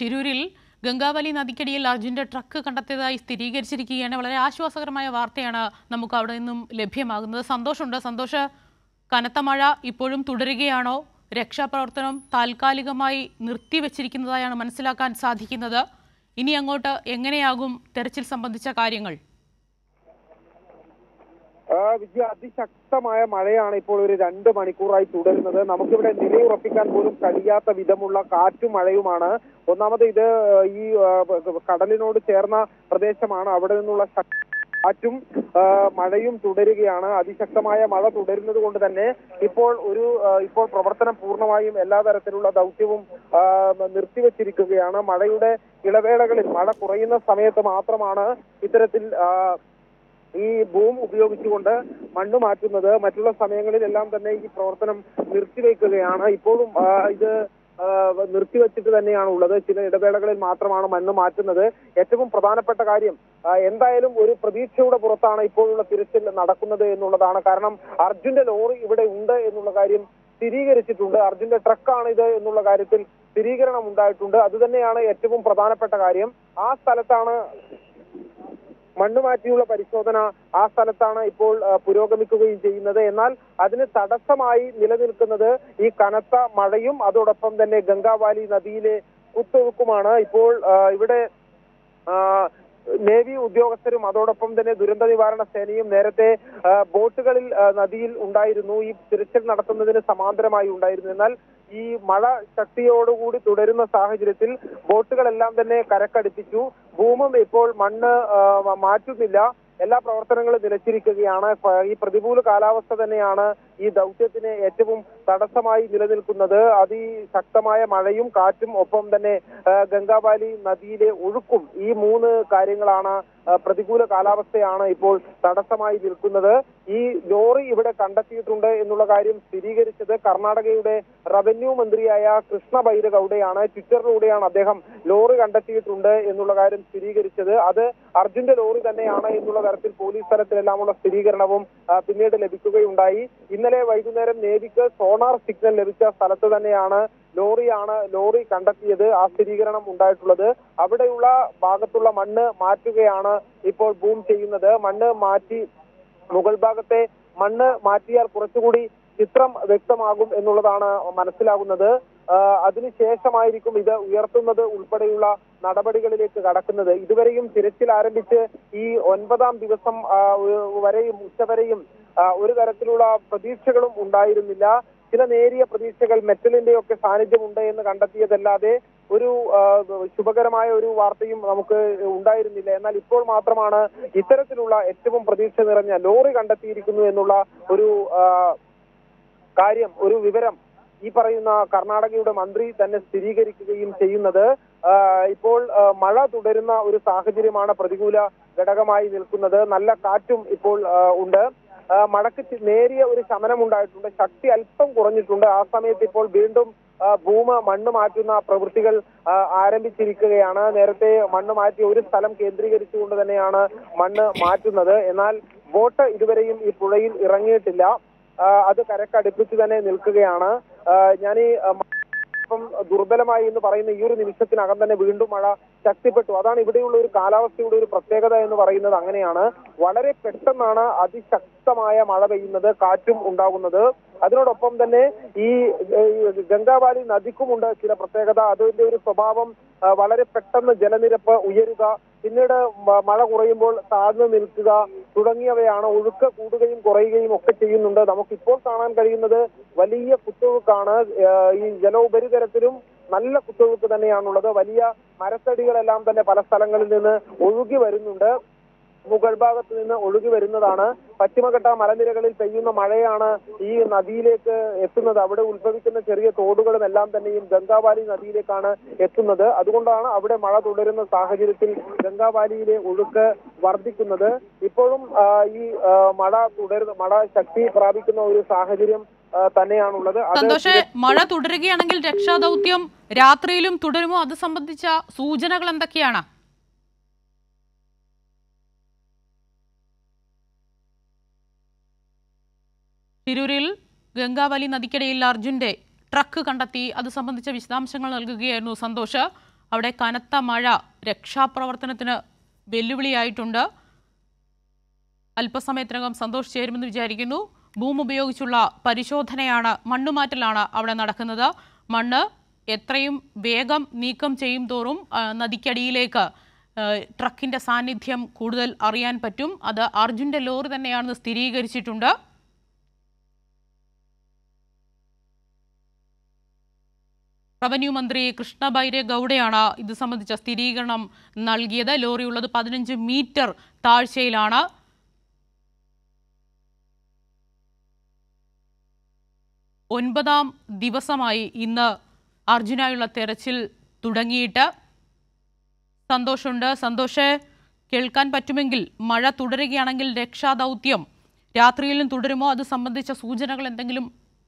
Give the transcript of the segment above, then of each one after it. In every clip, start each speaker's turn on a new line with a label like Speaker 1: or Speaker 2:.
Speaker 1: തിരൂരിൽ ഗംഗാവലി നദിക്കടിയിൽ അർജുന്റെ ട്രക്ക് കണ്ടെത്തിയതായി സ്ഥിരീകരിച്ചിരിക്കുകയാണ് വളരെ ആശ്വാസകരമായ വാർത്തയാണ് നമുക്ക് അവിടെ നിന്നും ലഭ്യമാകുന്നത് സന്തോഷമുണ്ട് സന്തോഷ കനത്ത മഴ ഇപ്പോഴും തുടരുകയാണോ രക്ഷാപ്രവർത്തനം താൽക്കാലികമായി നിർത്തിവെച്ചിരിക്കുന്നതായാണ് മനസ്സിലാക്കാൻ സാധിക്കുന്നത് ഇനി അങ്ങോട്ട് എങ്ങനെയാകും തെരച്ചിൽ സംബന്ധിച്ച കാര്യങ്ങൾ
Speaker 2: ആ, വിജയ അതിശക്തമായ മഴയാണ് ഇപ്പോൾ ഒരു രണ്ട് മണിക്കൂറായി തുടരുന്നത് നമുക്കിവിടെ നിലയുറപ്പിക്കാൻ പോലും കഴിയാത്ത വിധമുള്ള കാറ്റും മഴയുമാണ് ഒന്നാമത് ഇത് ഈ ആ, കടലിനോട് ചേർന്ന പ്രദേശമാണ് അവിടെ നിന്നുള്ള ശക്- കാറ്റും ആ, മഴയും തുടരുകയാണ് അതിശക്തമായ മഴ തുടരുന്നത് കൊണ്ട് തന്നെ ഇപ്പോൾ ഒരു ആ, ഇപ്പോൾ പ്രവർത്തനം പൂർണ്ണമായും എല്ലാ തരത്തിലുള്ള ദൗത്യവും ആ, നിർത്തിവെച്ചിരിക്കുകയാണ് മഴയുടെ ഇളവേളകളിൽ മഴ കുറയുന്ന സമയത്ത് മാത്രമാണ് ഇത്തരത്തിൽ ആ, ഈ ബൂം ഉപയോഗിച്ചുകൊണ്ട് മണ്ണ് മാറ്റുന്നത് മറ്റുള്ള സമയങ്ങളിലെല്ലാം തന്നെ ഈ പ്രവർത്തനം നിർത്തിവെക്കുകയാണ് ഇപ്പോഴും ആ, ഇത് ആ, നിർത്തിവെച്ചിട്ട് തന്നെയാണ് ഉള്ളത് ചില ഇടവേളകളിൽ മാത്രമാണ് മണ്ണ് മാറ്റുന്നത് ഏറ്റവും പ്രധാനപ്പെട്ട കാര്യം ആ, എന്തായാലും ഒരു പ്രതീക്ഷയുടെ പുറത്താണ് ഇപ്പോഴുള്ള തിരച്ചിൽ നടക്കുന്നത് എന്നുള്ളതാണ് കാരണം അർജുന്റെ ലോറി ഇവിടെ ഉണ്ട് എന്നുള്ള കാര്യം സ്ഥിരീകരിച്ചിട്ടുണ്ട് അർജുന്റെ ട്രക്കാണ് ഇത് എന്നുള്ള കാര്യത്തിൽ സ്ഥിരീകരണം ഉണ്ടായിട്ടുണ്ട് അത് തന്നെയാണ് ഏറ്റവും പ്രധാനപ്പെട്ട കാര്യം ആ സ്ഥലത്താണ് മണ്ണ് മാറ്റിയുള്ള പരിശോധന ആ സ്ഥലത്താണ് ഇപ്പോൾ ആ, പുരോഗമിക്കുകയും ചെയ്യുന്നത് എന്നാൽ അതിന് തടസ്സമായി നിലനിൽക്കുന്നത് ഈ കനത്ത മഴയും അതോടൊപ്പം തന്നെ ഗംഗാവാലി നദിയിലെ കുത്തൊഴുക്കുമാണ് ഇപ്പോൾ ആ, ഇവിടെ ആ, നേവി ഉദ്യോഗസ്ഥരും അതോടൊപ്പം തന്നെ ദുരന്ത നിവാരണ സേനയും നേരത്തെ ആ, ബോട്ടുകളിൽ ആ, നദിയിൽ ഉണ്ടായിരുന്നു ഈ തിരച്ചിൽ നടത്തുന്നതിന് സമാന്തരമായി ഉണ്ടായിരുന്നു എന്നാൽ ഈ മഴ ശക്തിയോടുകൂടി തുടരുന്ന സാഹചര്യത്തിൽ ബോട്ടുകളെല്ലാം തന്നെ കരക്കടുപ്പിച്ചു ഭൂമം ഇപ്പോൾ മണ്ണ് ആ, മാറ്റുന്നില്ല എല്ലാ പ്രവർത്തനങ്ങളും നിലച്ചിരിക്കുകയാണ് പ- ഈ പ്രതികൂല കാലാവസ്ഥ തന്നെയാണ് ഈ ദൗത്യത്തിന് ഏറ്റവും തടസ്സമായി നിലനിൽക്കുന്നത് അതിശക്തമായ മഴയും കാറ്റും ഒപ്പം തന്നെ ആ, ഗംഗാവാലി നദിയിലെ ഒഴുക്കും ഈ മൂന്ന് കാര്യങ്ങളാണ് ആ, പ്രതികൂല കാലാവസ്ഥയാണ് ഇപ്പോൾ തടസ്സമായി നിൽക്കുന്നത് ഈ ലോറി ഇവിടെ കണ്ടെത്തിയിട്ടുണ്ട് എന്നുള്ള കാര്യം സ്ഥിരീകരിച്ചത് കർണാടകയുടെ റവന്യൂ മന്ത്രിയായ കൃഷ്ണ ബൈരഗൌഡയാണ് ട്വിറ്ററിലൂടെയാണ് അദ്ദേഹം ലോറി കണ്ടെത്തിയിട്ടുണ്ട് എന്നുള്ള കാര്യം സ്ഥിരീകരിച്ചത് അത് അർജുന്റെ ലോറി തന്നെയാണ് എന്നുള്ള തരത്തിൽ പോലീസ് തലത്തിലെല്ലാമുള്ള സ്ഥിരീകരണവും ആ, പിന്നീട് ലഭിക്കുകയുണ്ടായി ഇന്നലെ വൈകുന്നേരം നേവിക്ക് സോണാർ സിഗ്നൽ ലഭിച്ച സ്ഥലത്ത് തന്നെയാണ് ലോറിയാണ് ലോറി കണ്ടെത്തിയത് ആ സ്ഥിരീകരണം ഉണ്ടായിട്ടുള്ളത് അവിടെയുള്ള ഭാഗത്തുള്ള മണ്ണ് മാറ്റുകയാണ് ഇപ്പോൾ ബൂം ചെയ്യുന്നത് മണ്ണ് മാറ്റി മുകൾ ഭാഗത്തെ മണ്ണ് മാറ്റിയാൽ കുറച്ചുകൂടി ചിത്രം വ്യക്തമാകും എന്നുള്ളതാണ് മനസ്സിലാകുന്നത് ആ, അതിനുശേഷമായിരിക്കും ഇത് ഉയർത്തുന്നത് ഉൾപ്പെടെയുള്ള നടപടികളിലേക്ക് കടക്കുന്നത് ഇതുവരെയും തിരച്ചിൽ ആരംഭിച്ച് ഈ ഒൻപതാം ദിവസം ആ, ഉ- വരെയും ഉച്ചവരെയും ആ, ഒരു തരത്തിലുള്ള പ്രതീക്ഷകളും ഉണ്ടായിരുന്നില്ല ചില നേരിയ പ്രതീക്ഷകൾ മെറ്റലിന്റെ ഒക്കെ സാന്നിധ്യമുണ്ട് എന്ന് കണ്ടെത്തിയതല്ലാതെ ഒരു ആ, ശുഭകരമായ ഒരു വാർത്തയും നമുക്ക് ഉണ്ടായിരുന്നില്ല എന്നാൽ ഇപ്പോൾ മാത്രമാണ് ഇത്തരത്തിലുള്ള ഏറ്റവും പ്രതീക്ഷ നിറഞ്ഞ ലോറി കണ്ടെത്തിയിരിക്കുന്നു എന്നുള്ള ഒരു ആ, കാര്യം ഒരു വിവരം ഈ പറയുന്ന കർണാടകയുടെ മന്ത്രി തന്നെ സ്ഥിരീകരിക്കുകയും ചെയ്യുന്നത് ആ, ഇപ്പോൾ ആ, മഴ തുടരുന്ന ഒരു സാഹചര്യമാണ് പ്രതികൂല ഘടകമായി നിൽക്കുന്നത് നല്ല കാറ്റും ഇപ്പോൾ ആ, ഉണ്ട് ആ, മഴയ്ക്ക് ചി- നേരിയ ഒരു ശമനം ഉണ്ടായിട്ടുണ്ട് ശക്തി അല്പം കുറഞ്ഞിട്ടുണ്ട് ആ സമയത്ത് ഇപ്പോൾ വീണ്ടും ആ, ഭൂമ മണ്ണ് മാറ്റുന്ന പ്രവൃത്തികൾ ആ, ആരംഭിച്ചിരിക്കുകയാണ് നേരത്തെ മണ്ണ് മാറ്റി ഒരു സ്ഥലം കേന്ദ്രീകരിച്ചുകൊണ്ട് തന്നെയാണ് മണ്ണ് മാറ്റുന്നത് എന്നാൽ ബോട്ട് ഇതുവരെയും ഈ പുഴയിൽ ഇറങ്ങിയിട്ടില്ല ആ, അത് കരക്കടുപ്പിച്ച് തന്നെ നിൽക്കുകയാണ് ഞാൻ ഈ ഇപ്പം ദുർബലമായി എന്ന് പറയുന്ന ഈ ഒരു നിമിഷത്തിനകം തന്നെ വീണ്ടും മഴ ശക്തിപ്പെട്ടു അതാണ് ഇവിടെയുള്ള ഒരു കാലാവസ്ഥയുടെ ഒരു പ്രത്യേകത എന്ന് പറയുന്നത് അങ്ങനെയാണ് വളരെ പെട്ടെന്നാണ് അതിശക്തമായ മഴ പെയ്യുന്നത് കാറ്റും ഉണ്ടാകുന്നത് അതിനോടൊപ്പം തന്നെ ഈ ഏഹ്, ഗംഗാവാലി നദിക്കുമുണ്ട് ചില പ്രത്യേകത അതിന്റെ ഒരു സ്വഭാവം ആ, വളരെ പെട്ടെന്ന് ജലനിരപ്പ് ഉയരുക പിന്നീട് മ- മഴ കുറയുമ്പോൾ താഴ്ന്നു നിൽക്കുക തുടങ്ങിയവയാണ് ഒഴുക്ക് കൂടുകയും കുറയുകയും ഒക്കെ ചെയ്യുന്നുണ്ട് നമുക്കിപ്പോൾ കാണാൻ കഴിയുന്നത് വലിയ കുത്തൊഴുക്കാണ് ഏഹ്, ഈ ജല ഉപരിതലത്തിലും നല്ല കുത്തൊഴുക്ക് തന്നെയാണുള്ളത് വലിയ മരത്തടികളെല്ലാം തന്നെ പല സ്ഥലങ്ങളിൽ നിന്ന് ഒഴുകി വരുന്നുണ്ട് മുകൾ ഭാഗത്ത് നിന്ന് ഒഴുകി വരുന്നതാണ് പശ്ചിമഘട്ട മലനിരകളിൽ പെയ്യുന്ന മഴയാണ് ഈ നദിയിലേക്ക് എത്തുന്നത് അവിടെ ഉത്ഭവിക്കുന്ന ചെറിയ തോടുകളും എല്ലാം തന്നെയും ഗംഗാവാലി നദിയിലേക്കാണ് എത്തുന്നത് അതുകൊണ്ടാണ് അവിടെ മഴ തുടരുന്ന സാഹചര്യത്തിൽ ഗംഗാവാലിയിലെ ഒഴുക്ക് വർദ്ധിക്കുന്നത് ഇപ്പോഴും ആ, ഈ ആ, മഴ തുടരുന്ന മഴ ശക്തി പ്രാപിക്കുന്ന ഒരു സാഹചര്യം ആ, തന്നെയാണുള്ളത് അത്
Speaker 1: സന്തോഷ് മഴ തുടരുകയാണെങ്കിൽ രക്ഷാദൗത്യം രാത്രിയിലും തുടരുമോ അത് സംബന്ധിച്ച സൂചനകൾ എന്തൊക്കെയാണ് തിരൂരിൽ ഗംഗാവലി നദിക്കടിയിൽ അർജുന്റെ ട്രക്ക് കണ്ടെത്തി അത് സംബന്ധിച്ച വിശദാംശങ്ങൾ നൽകുകയായിരുന്നു സന്തോഷ് അവിടെ കനത്ത മഴ രക്ഷാപ്രവർത്തനത്തിന് വെല്ലുവിളിയായിട്ടുണ്ട് അല്പസമയത്തിനകം സന്തോഷ് ചേരുമെന്ന് വിചാരിക്കുന്നു ബൂം ഉപയോഗിച്ചുള്ള പരിശോധനയാണ് മണ്ണുമാറ്റലാണ് അവിടെ നടക്കുന്നത് മണ്ണ് എത്രയും വേഗം നീക്കം ചെയ്യും തോറും ആ, നദിക്കടിയിലേക്ക് ആ, ട്രക്കിന്റെ സാന്നിധ്യം കൂടുതൽ അറിയാൻ പറ്റും അത് അർജുന്റെ ലോറി തന്നെയാണെന്ന് സ്ഥിരീകരിച്ചിട്ടുണ്ട് റവന്യൂ മന്ത്രി കൃഷ്ണ ബൈരെ ഗൗഡയാണ് ഇത് സംബന്ധിച്ച സ്ഥിരീകരണം നൽകിയത് ലോറി ഉള്ളത് പതിനഞ്ച് മീറ്റർ താഴ്ചയിലാണ് ഒൻപതാം ദിവസമായി ഇന്ന് അർജുനായുള്ള തെരച്ചിൽ തുടങ്ങിയിട്ട് സന്തോഷമുണ്ട് സന്തോഷ് കേൾക്കാൻ പറ്റുമെങ്കിൽ മഴ തുടരുകയാണെങ്കിൽ രക്ഷാദൗത്യം രാത്രിയിലും തുടരുമോ അത് സംബന്ധിച്ച സൂചനകൾ എന്തെങ്കിലും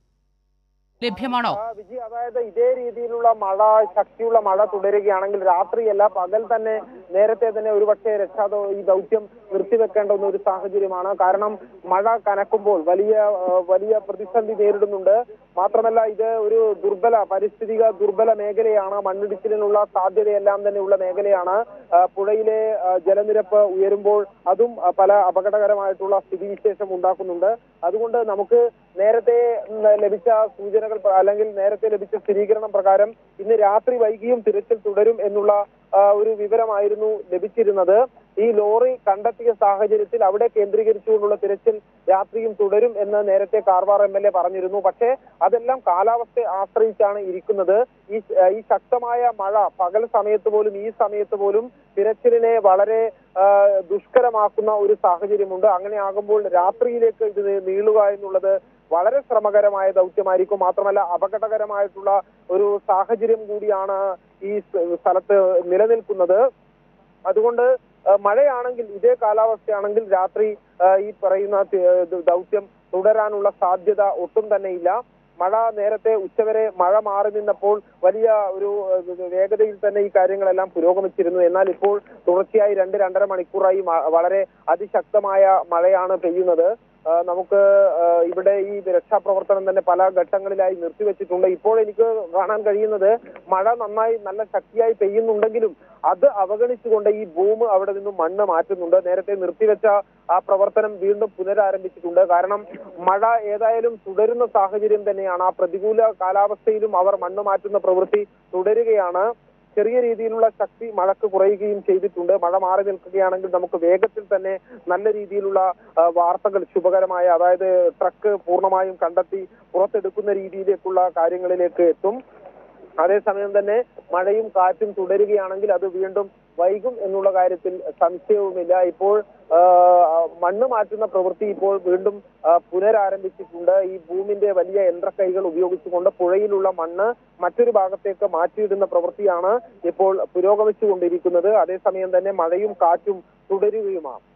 Speaker 1: ലഭ്യമാണോ
Speaker 2: ആ, വിജി അതായത് ഇതേ രീതിയിലുള്ള മഴ ശക്തിയുള്ള മഴ തുടരുകയാണെങ്കിൽ രാത്രിയല്ല പകൽ തന്നെ നേരത്തെ തന്നെ ഒരുപക്ഷെ രക്ഷാദൗ ഈ ദൗത്യം നിർത്തിവെക്കേണ്ടുന്ന ഒരു സാഹചര്യമാണ് കാരണം മഴ കനക്കുമ്പോൾ വലിയ ആ, വലിയ പ്രതിസന്ധി നേരിടുന്നുണ്ട് മാത്രമല്ല ഇത് ഒരു ദുർബല പരിസ്ഥിതിക ദുർബല മേഖലയാണ് മണ്ണിടിച്ചിലിനുള്ള സാധ്യതയെല്ലാം തന്നെ ഉള്ള മേഖലയാണ് ആ, പുഴയിലെ ആ, ജലനിരപ്പ് ഉയരുമ്പോൾ അതും ആ, പല അപകടകരമായിട്ടുള്ള സ്ഥിതിവിശേഷം ഉണ്ടാക്കുന്നുണ്ട് അതുകൊണ്ട് നമുക്ക് നേരത്തെ ഉം, ലഭിച്ച സൂചനകൾ പ്ര- അല്ലെങ്കിൽ നേരത്തെ ലഭിച്ച സ്ഥിരീകരണം പ്രകാരം ഇന്ന് രാത്രി വൈകിയും തിരച്ചിൽ തുടരും എന്നുള്ള ആ, ഒരു വിവരമായിരുന്നു ലഭിച്ചിരുന്നത് ഈ ലോറി കണ്ടെത്തിയ സാഹചര്യത്തിൽ അവിടെ കേന്ദ്രീകരിച്ചുകൊണ്ടുള്ള തിരച്ചിൽ രാത്രിയും തുടരും എന്ന് നേരത്തെ കാർവാർ എം എൽ എ പറഞ്ഞിരുന്നു പക്ഷേ അതെല്ലാം കാലാവസ്ഥയെ ആശ്രയിച്ചാണ് ഇരിക്കുന്നത് ഈ ഈ ശക്തമായ മഴ പകൽ സമയത്ത് പോലും ഈ സമയത്ത് പോലും തിരച്ചിലിനെ വളരെ ആ, ദുഷ്കരമാക്കുന്ന ഒരു സാഹചര്യമുണ്ട് അങ്ങനെ ആകുമ്പോൾ രാത്രിയിലേക്ക് ഇത് നീളുക എന്നുള്ളത് വളരെ ശ്രമകരമായ ദൗത്യമായിരിക്കും മാത്രമല്ല അപകടകരമായിട്ടുള്ള ഒരു സാഹചര്യം കൂടിയാണ് ഈ സ്ഥ- സ്ഥലത്ത് നിലനിൽക്കുന്നത് അതുകൊണ്ട് ആ, മഴയാണെങ്കിൽ ഇതേ കാലാവസ്ഥയാണെങ്കിൽ രാത്രി ആ, ഈ പറയുന്ന തി- ഇത് ദൗത്യം തുടരാനുള്ള സാധ്യത ഒട്ടും തന്നെ ഇല്ല മഴ നേരത്തെ ഉച്ചവരെ മഴ മാറി നിന്നപ്പോൾ വലിയ ഒരു ആ, വേഗതയിൽ തന്നെ ഈ കാര്യങ്ങളെല്ലാം പുരോഗമിച്ചിരുന്നു എന്നാൽ ഇപ്പോൾ തുടർച്ചയായി രണ്ട് രണ്ടര മണിക്കൂറായി മ- വളരെ അതിശക്തമായ മഴയാണ് പെയ്യുന്നത് ആ, നമുക്ക് ആ, ഇവിടെ ഈ രക്ഷാപ്രവർത്തനം തന്നെ പല ഘട്ടങ്ങളിലായി നിർത്തിവെച്ചിട്ടുണ്ട് ഇപ്പോൾ എനിക്ക് കാണാൻ കഴിയുന്നത് മഴ നന്നായി നല്ല ശക്തിയായി പെയ്യുന്നുണ്ടെങ്കിലും അത് അവഗണിച്ചുകൊണ്ട് ഈ ഭൂമി അവിടെ നിന്നും മണ്ണ് മാറ്റുന്നുണ്ട് നേരത്തെ നിർത്തിവെച്ച ആ പ്രവർത്തനം വീണ്ടും പുനരാരംഭിച്ചിട്ടുണ്ട് കാരണം മഴ ഏതായാലും തുടരുന്ന സാഹചര്യം തന്നെയാണ് ആ പ്രതികൂല കാലാവസ്ഥയിലും അവർ മണ്ണ് മാറ്റുന്ന പ്രവൃത്തി തുടരുകയാണ് ചെറിയ രീതിയിലുള്ള ശക്തി മഴക്ക് കുറയുകയും ചെയ്തിട്ടുണ്ട് മഴ മാറി നിൽക്കുകയാണെങ്കിൽ നമുക്ക് വേഗത്തിൽ തന്നെ നല്ല രീതിയിലുള്ള ആ, വാർത്തകൾ ശുഭകരമായ അതായത് ട്രക്ക് പൂർണ്ണമായും കണ്ടെത്തി പുറത്തെടുക്കുന്ന രീതിയിലേക്കുള്ള കാര്യങ്ങളിലേക്ക് എത്തും അതേസമയം തന്നെ മഴയും കാറ്റും തുടരുകയാണെങ്കിൽ അത് വീണ്ടും വൈകും എന്നുള്ള കാര്യത്തിൽ സംശയവുമില്ല ഇപ്പോൾ ആ, മണ്ണ് മാറ്റുന്ന പ്രവൃത്തി ഇപ്പോൾ വീണ്ടും ആ, പുനരാരംഭിച്ചിട്ടുണ്ട് ഈ ഭൂമിന്റെ വലിയ യന്ത്രക്കൈകൾ ഉപയോഗിച്ചുകൊണ്ട് പുഴയിലുള്ള മണ്ണ് മറ്റൊരു ഭാഗത്തേക്ക് മാറ്റിയിടുന്ന പ്രവൃത്തിയാണ് ഇപ്പോൾ പുരോഗമിച്ചുകൊണ്ടിരിക്കുന്നത് അതേസമയം തന്നെ മഴയും കാറ്റും തുടരുകയുമാണ്